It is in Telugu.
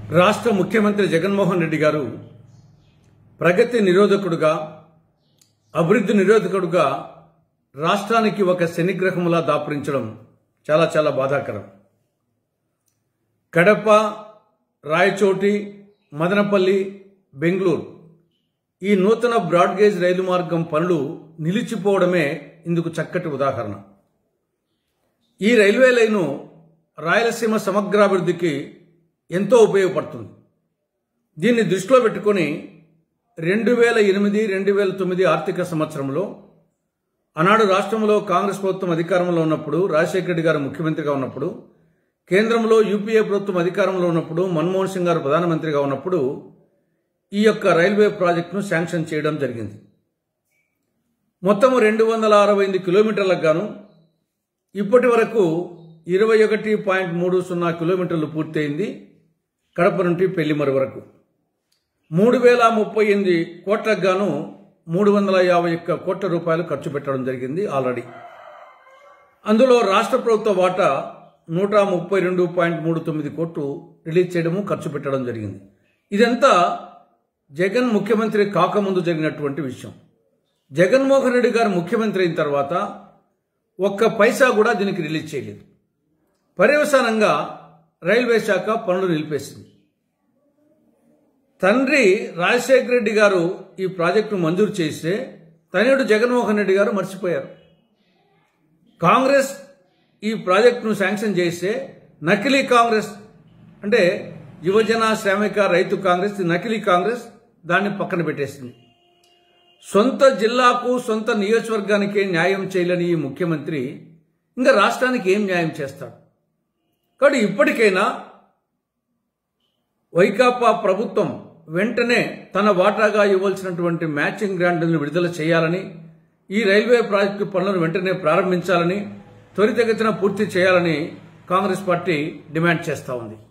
రాష్ట్ర ముఖ్యమంత్రి జగన్మోహన్ రెడ్డి గారు ప్రగతి నిరోధకుడుగా అభివృద్ధి నిరోధకుడుగా రాష్ట్రానికి ఒక శనిగ్రహములా దాపురించడం చాలా చాలా బాధాకరం కడప రాయచోటి మదనపల్లి బెంగళూరు ఈ నూతన బ్రాడ్గేజ్ రైలు మార్గం పనులు నిలిచిపోవడమే ఇందుకు చక్కటి ఉదాహరణ ఈ రైల్వే లైను రాయలసీమ సమగ్రాభివృద్ధికి ఎంతో ఉపయోగపడుతుంది దీన్ని దృష్టిలో పెట్టుకొని రెండు వేల ఎనిమిది రెండు వేల తొమ్మిది ఆర్థిక సంవత్సరంలో ఆనాడు రాష్ట్రంలో కాంగ్రెస్ ప్రభుత్వం అధికారంలో ఉన్నప్పుడు రాజశేఖర రెడ్డి గారు ముఖ్యమంత్రిగా ఉన్నప్పుడు కేంద్రంలో యూపీఏ ప్రభుత్వం అధికారంలో ఉన్నప్పుడు మన్మోహన్ సింగ్ గారు ప్రధానమంత్రిగా ఉన్నప్పుడు ఈ యొక్క రైల్వే ప్రాజెక్టును శాంక్షన్ చేయడం జరిగింది మొత్తం రెండు వందల అరవై ఎనిమిది కిలోమీటర్లకు గాను ఇప్పటి వరకు ఇరవై ఒకటి పాయింట్ మూడు సున్నా కిలోమీటర్లు పూర్తయింది కడప నుండి పెళ్లిమరి వరకు మూడు వేల ముప్పై ఎనిమిది కోట్లకు గాను మూడు వందల యాభై ఒక్క కోట్ల రూపాయలు ఖర్చు పెట్టడం జరిగింది ఆల్రెడీ అందులో రాష్ట్ర ప్రభుత్వ వాటా నూట ముప్పై రెండు పాయింట్ మూడు తొమ్మిది కోట్లు రిలీజ్ చేయడము ఖర్చు పెట్టడం జరిగింది ఇదంతా జగన్ ముఖ్యమంత్రి కాకముందు జరిగినటువంటి విషయం జగన్మోహన్ రెడ్డి గారు ముఖ్యమంత్రి అయిన తర్వాత ఒక్క పైసా కూడా దీనికి రిలీజ్ చేయలేదు పర్యవసానంగా రైల్వే శాఖ పనులు నిలిపేసింది తండ్రి రాజశేఖర రెడ్డి గారు ఈ ప్రాజెక్టును మంజూరు చేస్తే తనయుడు జగన్మోహన్ రెడ్డి గారు మర్చిపోయారు కాంగ్రెస్ ఈ ప్రాజెక్టును శాంక్షన్ చేస్తే నకిలీ కాంగ్రెస్ అంటే యువజన శ్రామిక రైతు కాంగ్రెస్ ఈ నకిలీ కాంగ్రెస్ దాన్ని పక్కన పెట్టేసింది సొంత జిల్లాకు సొంత నియోజకవర్గానికే న్యాయం చేయలేని ఈ ముఖ్యమంత్రి ఇంకా రాష్ట్రానికి ఏం న్యాయం చేస్తాడు కాబట్టి ఇప్పటికైనా వైకాపా ప్రభుత్వం వెంటనే తన వాటాగా ఇవ్వాల్సినటువంటి మ్యాచింగ్ గ్రాంట్లను విడుదల చేయాలని ఈ రైల్వే ప్రాజెక్టు పనులను వెంటనే ప్రారంభించాలని త్వరితగతిన పూర్తి చేయాలని కాంగ్రెస్ పార్టీ డిమాండ్ చేస్తూ ఉంది